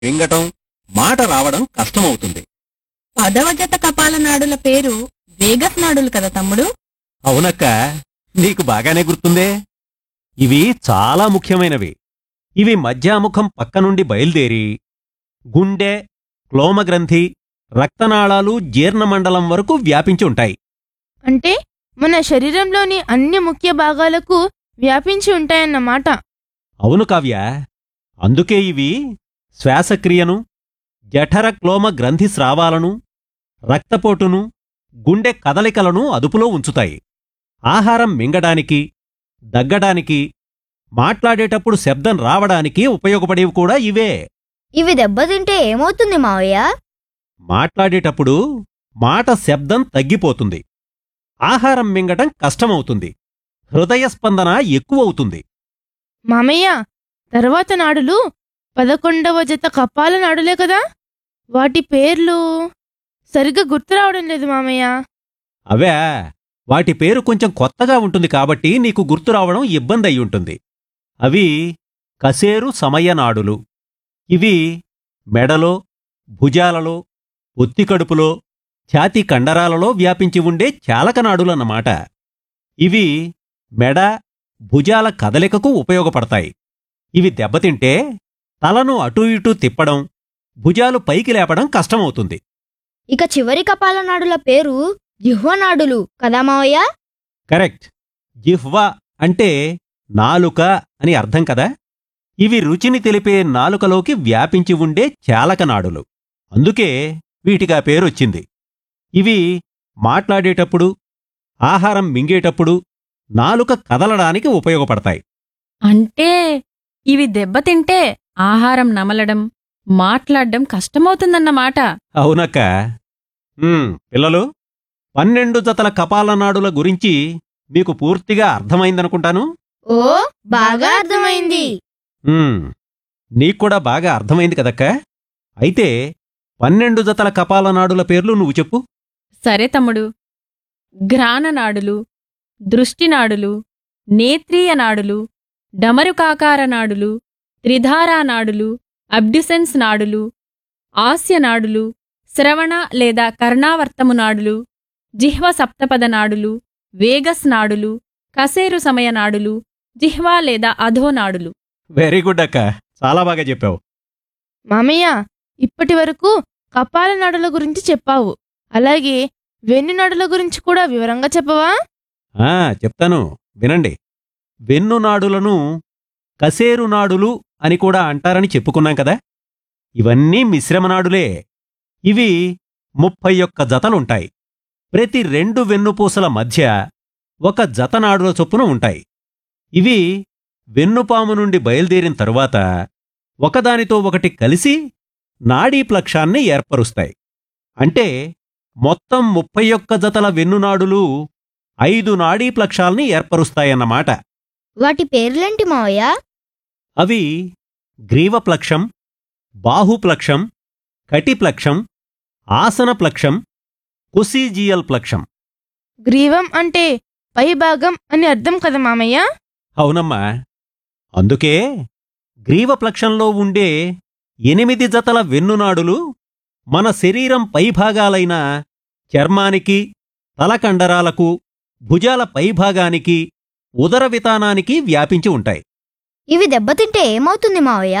వింగటం మాట రావడం కష్టమవుతుంది పదవ జత కపాల నాడుల పేరు వేగస్ నాడులు కదా తమ్ముడు అవునక్క నీకు బాగానే గుర్తుందే ఇవి చాలా ముఖ్యమైనవి ఇవి మధ్యాముఖం పక్క నుండి బయలుదేరి గుండె క్లోమగ్రంథి రక్తనాళాలు జీర్ణమండలం వరకు వ్యాపించి ఉంటాయి అంటే మన శరీరంలోని అన్ని ముఖ్య భాగాలకు వ్యాపించి ఉంటాయన్నమాట అవును కావ్య అందుకే ఇవి శ్వాసక్రియను జఠర క్లోమ గ్రంథి స్రావాలను రక్తపోటును గుండె కదలికలను అదుపులో ఉంచుతాయి ఆహారం మింగడానికి దగ్గడానికి మాట్లాడేటప్పుడు శబ్దం రావడానికి ఉపయోగపడేవి కూడా ఇవే ఇవి దెబ్బతింటే ఏమవుతుంది మావయ్య మాట్లాడేటప్పుడు మాట శబ్దం తగ్గిపోతుంది ఆహారం మింగటం కష్టమవుతుంది హృదయ స్పందన ఎక్కువవుతుంది మామయ్య తర్వాత నాడులు పదకొండవ జత కపాల నాడులే కదా వాటి పేర్లు సరిగ్గా గుర్తు రావడం లేదు మామయ్య అవే వాటి పేరు కొంచెం కొత్తగా ఉంటుంది కాబట్టి నీకు గుర్తు రావడం ఇబ్బంది అయి ఉంటుంది అవి కసేరు సమయనాడులు ఇవి మెడలో భుజాలలో ఒత్తికడుపులో ఛాతీ కండరాలలో వ్యాపించి ఉండే చాలకనాడులన్నమాట ఇవి మెడ భుజాల కదలికకు ఉపయోగపడతాయి ఇవి దెబ్బతింటే తలను అటూ ఇటూ తిప్పడం భుజాలు పైకి లేపడం కష్టమవుతుంది ఇక చివరి కపాల నాడుల పేరు జిహ్వనాడులు కదా మావయ్య కరెక్ట్ జిహ్వా అంటే నాలుక అని అర్థం కదా ఇవి రుచిని తెలిపే నాలుకలోకి వ్యాపించి ఉండే చాలకనాడులు అందుకే వీటిగా పేరొచ్చింది ఇవి మాట్లాడేటప్పుడు ఆహారం మింగేటప్పుడు నాలుక కదలడానికి ఉపయోగపడతాయి అంటే ఇవి దెబ్బతింటే ఆహారం నమలడం మాట్లాడడం కష్టమవుతుందన్నమాట అవునక్క ఉమ్, పిల్లలు పన్నెండు జతల కపాలనాడుల గురించి మీకు పూర్తిగా అర్థమైందనుకుంటాను ఓ బాగా అర్థమైంది ఉమ్, నీక్కూడా బాగా అర్థమైంది కదక్క అయితే పన్నెండు జతల కపాలనాడుల పేర్లు నువ్వు చెప్పు సరే తమ్ముడు ఘ్రాణనాడులు దృష్టినాడులు నేత్రీయ నాడులు డమరుకాకార నాడులు త్రిధారా నాడులు అబ్డ్యుసెన్స్ నాడులు ఆస్య నాడులు శ్రవణ లేదా కర్ణావర్తము నాడులు జిహ్వ సప్తపద నాడులు వేగస్ నాడులు కసేరు సమయ నాడులు జిహ్వా లేదా అధో నాడులు వెరీ గుడ్ అక్క చాలా బాగా చెప్పావు మామయ్య ఇప్పటి వరకు కపాల నాడుల గురించి చెప్పావు అలాగే వెన్ను నాడుల గురించి కూడా వివరంగా చెప్పవా ఆ చెప్తాను వినండి వెన్నునాడులను కసేరునాడులు అని కూడా అంటారని చెప్పుకున్నాం కదా ఇవన్నీ మిశ్రమనాడులే ఇవి ముప్పై ఒక్క జతలుంటాయి ప్రతి రెండు వెన్నుపూసల మధ్య ఒక జతనాడుల చొప్పున ఉంటాయి ఇవి వెన్నుపాము నుండి బయలుదేరిన తరువాత ఒకదానితో ఒకటి కలిసి నాడీప్లక్షాన్ని ఏర్పరుస్తాయి అంటే మొత్తం ముప్పై ఒక్క జతల వెన్నునాడులు ఐదు నాడీప్లక్షాల్ని ఏర్పరుస్తాయన్నమాట వాటి పేర్లేంటి మావయ్య అవి గ్రీవప్లక్షం బాహుప్లక్షం కటిప్లక్షం ఆసనప్లక్షం కుసీజియల్ ప్లక్షం గ్రీవం అంటే పై భాగం అని అర్థం కదా మామయ్య అవునమ్మా అందుకే గ్రీవప్లక్షంలో ఉండే ఎనిమిది జతల వెన్నునాడులు మన శరీరం పైభాగాలైన చర్మానికి తలకండరాలకు భుజాల పైభాగానికి ఉదర వితానానికి వ్యాపించి ఉంటాయి ఇవి దెబ్బతింటే ఏమవుతుంది మావయ్య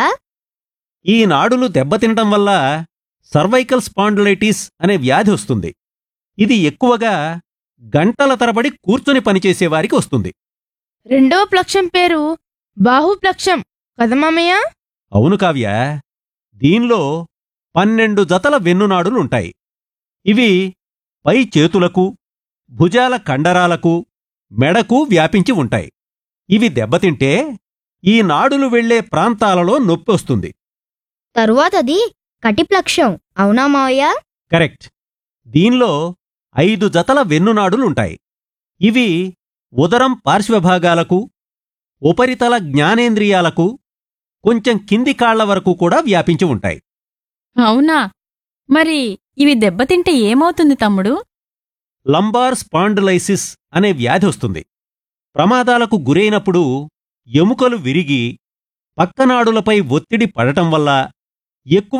ఈ నాడులు దెబ్బతినటం వల్ల సర్వైకల్ స్పాండిలైటిస్ అనే వ్యాధి వస్తుంది ఇది ఎక్కువగా గంటల తరబడి కూర్చుని పనిచేసేవారికి వస్తుంది రెండవ ప్లక్షం పేరు బాహుప్లక్షం కదా మామయ్య అవును కావ్య దీనిలో పన్నెండు జతల వెన్నునాడులుంటాయి ఇవి పై చేతులకు భుజాల కండరాలకు మెడకు వ్యాపించి ఉంటాయి ఇవి దెబ్బతింటే ఈ నాడులు వెళ్లే ప్రాంతాలలో నొప్పి వస్తుంది తరువాతది కటిప్లక్షం అవునా మావయ్య కరెక్ట్ దీనిలో ఐదు జతల వెన్నునాడులుంటాయి ఇవి ఉదరం పార్శ్వభాగాలకు ఉపరితల జ్ఞానేంద్రియాలకు కొంచెం కింది కాళ్ల వరకు కూడా వ్యాపించి ఉంటాయి అవునా మరి ఇవి దెబ్బతింటే ఏమవుతుంది తమ్ముడు లంబార్ స్పాండిలైసిస్ అనే వ్యాధి వస్తుంది ప్రమాదాలకు గురైనప్పుడు ఎముకలు విరిగి పక్కనాడులపై ఒత్తిడి పడటం వల్ల ఎక్కువ